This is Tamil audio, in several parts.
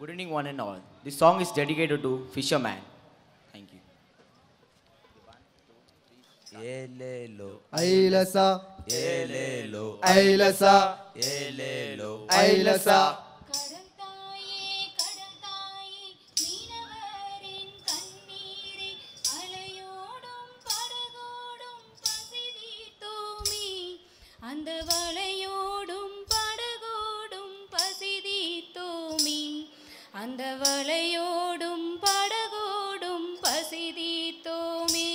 Good evening, one and all. This song is dedicated to Fisherman. Thank you. ஏலேலோ ஐலசா ஏலேலோ ஐலசா ஏலேலோ ஐலசா கடல் தாயே கடல் தாயே மீனவரின் கண்ணீரே அலையோடும் படகோடும் பசிதி தூமி அந்த வளையோடும் படகோடும் பசிதி தூமி அந்த வளையோடும் படகோடும் பசிதி தூமி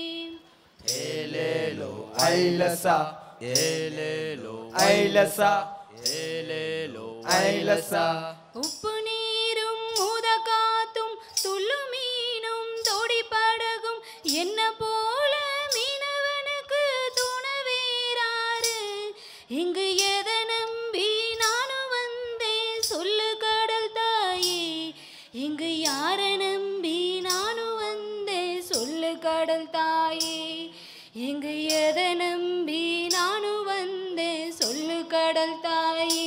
ஏலேலோ ஐலசா ஏலேலோ ஐலசா ஏலேலோ ஐலசா உப்பு நீரும் மூத காத்தும் துள்ளு மீனும் தொடி படகும் என்ன போல மீனவனுக்கு துணவேறாரு இங்கு எதை நம்பி நானும் வந்தேன் சொல்லு கடல் தாயே இங்கு யாரை நம்பி நானும் வந்தேன் சொல்லு கடல் தாயே இங்கு எதை நம்பி நானும் வந்தேன் சொல்லு கடல் தாயே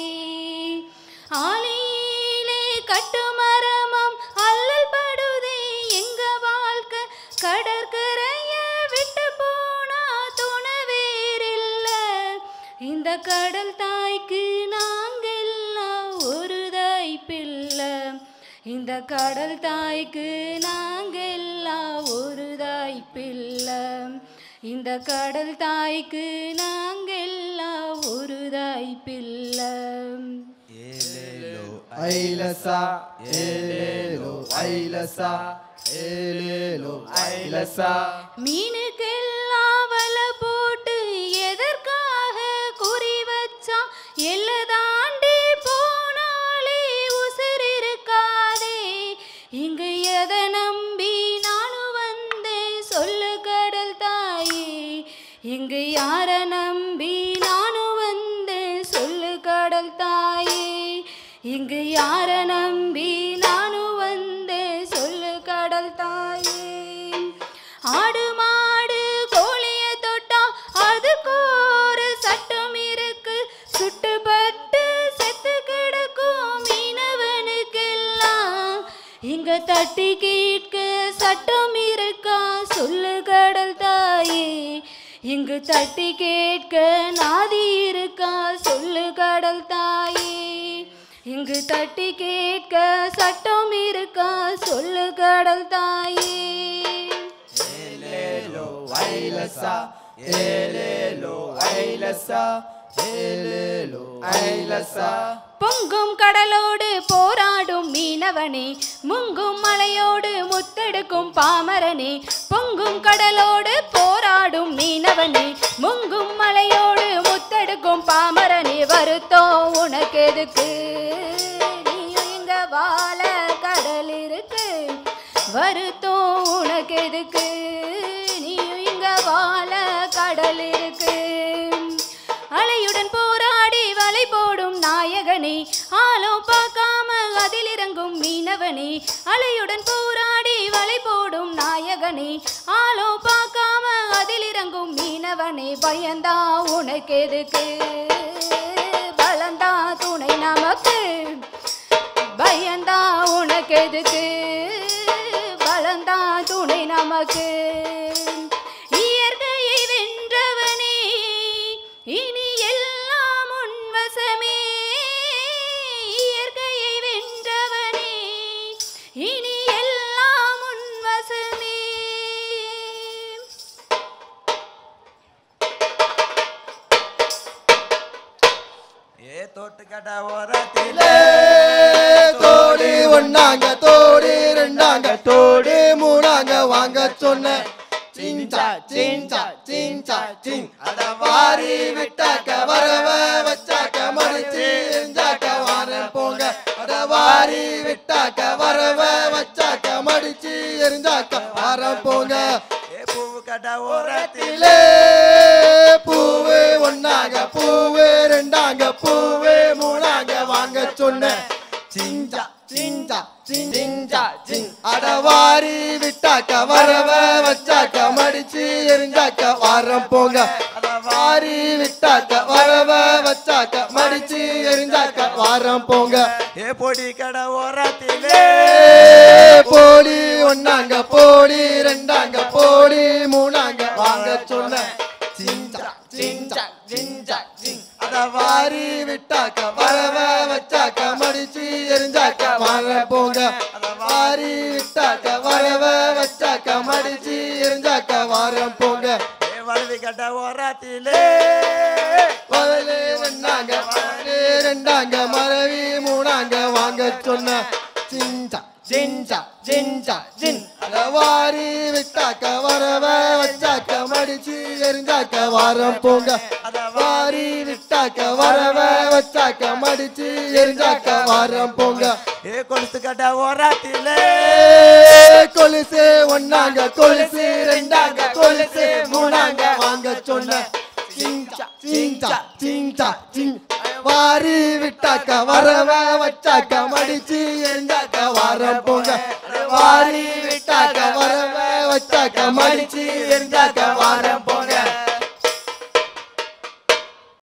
ஆலையிலே கட்டுமரமாம் அல்லல் படுதே எங்க வாழ்க்கை கடற்கரைய விட்டு போனா துணை வேறில்ல இந்த கடல் தாய்க்கு நாங்கெல்லாம் ஒரு தாய் பிள்ளை இந்த கடல் தாய்க்கு நாங்கெல்லாம் ஒரு தாய் பிள்ளை இந்த கடல் தாய்க்கு நாங்கெல்லாம் ஒரு தாய் பிள்ளை ஏலேலோ ஐலசா ஏலேலோ ஐலசா ஏலேலோ ஐலசா மீனுக்கெல்லாம் வலை போட்டு எதற்காக குறி வச்சா எல்லை தாண்டி போனாலே உசுர் இருக்காதே இங்கு எதை நம்பி நானும் வந்தேன் சொல்லு கடல் தாயே இங்கு யாரை நம்பி நானும் வந்தேன் சொல்லு கடல் தாயே இங்கு யாரை நம்பி நானும் வந்தேன் சொல்லு கடல் தாயே ஆடு மாடு கோழிய தொட்டா அதுக்கு ஒரு சட்டம் இருக்கு சுட்டுப்பட்டு செத்து கிடக்கும் மீனவனுக்கெல்லாம் இங்க தட்டி கேட்க சட்டம் இருக்கா சொல்லு கடல் தாயே இங்கு தட்டி கேட்க நாதி இருக்கா சொல்லு கடல் தாயே இங்கு தட்டி கேட்க சட்டம் இருக்கா சொல்லு கடல் தாயே ஏலேலோ ஐலசா ஏலேலோ ஐலசா ஏலேலோ ஐலசா பொங்கும் கடலோடு போராடும் மீனவனே முங்கும் மலையோடு முத்தெடுக்கும் பாமரனே பொங்கும் கடலோடு போராடும் மீனவனே முங்கும் மலையோடு முத்தெடுக்கும் பாமரனே வருத்தம் உனக்கு எதுக்கு நீயும் இங்க வாழ கடல் இருக்கு வருத்தம் உனக்கு எதுக்கு நீயும் இங்க வாழ கடல் இருக்கு அலையுடன் போராடி வலை போடும் நாயகனே ஆழம் பார்க்காம அதில் இறங்கும் மீனவனே அலையுடன் போராடி வலை போடும் நாயகனே ஆழம் பார்க்காம அதில் இறங்கும் மீனவனே பயந்தா உனக்கு எதுக்கு பலந்தா துணை நமக்கு பயந்தா உனக்கு எதுக்கு பலந்தா துணை நமக்கு இயற்கையை வென்றவனே இனி எல்லாம் உன்வசமே இயற்கையை வென்றவனே இனி எல்லாம் உன்வசமே ஏ தோட்டுக்கட்ட ஓரத்திலே தோடி ஒண்ணாங்க தோடி ரெண்டாங்க தோடி மூணாங்க வாங்க சொன்ன சிஞ்சா சிஞ்சா சிஞ்சா சிங் அட வாரி விட்டாக்க வரவ வச்சாக்க மடிச்சு எஞ்சாக்க வாரேன் போங்க அட வாரி விட்டாக்க வரவ வச்சாக்க மடிச்சு எரிஞ்சாக்க வாரேன் போங்க ஏ பூவு கட்ட ஓரத்திலே இலே பூவே ஒண்ணாங்க பூவே ரெண்டாங்க பூவே மூணாங்க வாங்க சொன்ன சிஞ்சா சிஞ்சா சிஞ்சா சிங் அடவாரி விட்டாக்க வரவ வச்சாக்க மடிச்சு எரிஞ்சாக்க வாரம் போங்க அட வாரி விட்டாக்க வரவ வச்சாக்க மடிச்சு எரிஞ்சாக்க வாரம் போங்க ஏ பொடி கடை ஓரத்திலே ஏ, போடி ஒன்னாங்க போடி ரெண்டாங்க போடி மூணாங்க வாங்க சொன்ன சிஞ்சா சிஞ்சா சிஞ்சா சிங் அத வாரி விட்டாக்க வரவ வச்சாக்க மடிச்சு எரிஞ்சாக்க வாங்க போங்க அத வாரி விட்டாக்க வரவ வச்சாக்க மடிச்சு எரிஞ்சாக்க வாரம் போங்க ஏ வழுதி கடை ஓரத்திலே முதலே ஒன்னாங்க முதலே ரெண்டாங்க மறவி மூணாங்க வாங்க சொன்ன சிஞ்சா சிஞ்சா சிஞ்சா சின் அத வாரி விட்டாக்க வரவ வச்சாக்க மடிச்சு எரிஞ்சாக்க வாரம் போங்க அத வாரி விட்டாக்க வரவ வச்சாக்க மடிச்சு எரிஞ்சாக்க வாரம் போங்க ஏ கொலுசு கடை ஓரத்திலே ஏ, கொலுசு ஒன்னாங்க கொலுசு ரெண்டாங்க கொலுசு மூணாங்க வாங்க சொன்ன சிஞ்சா சிஞ்சா சிஞ்சா சிங் வாரி விட்டாக்க வரவ வச்சாக்க மடிச்சு எரிஞ்சாக்க வாரம் போங்க வாரி விட்டாக்க வரவ வச்சாக்க மடிச்சு எரிஞ்சாக்க வாரம் போங்க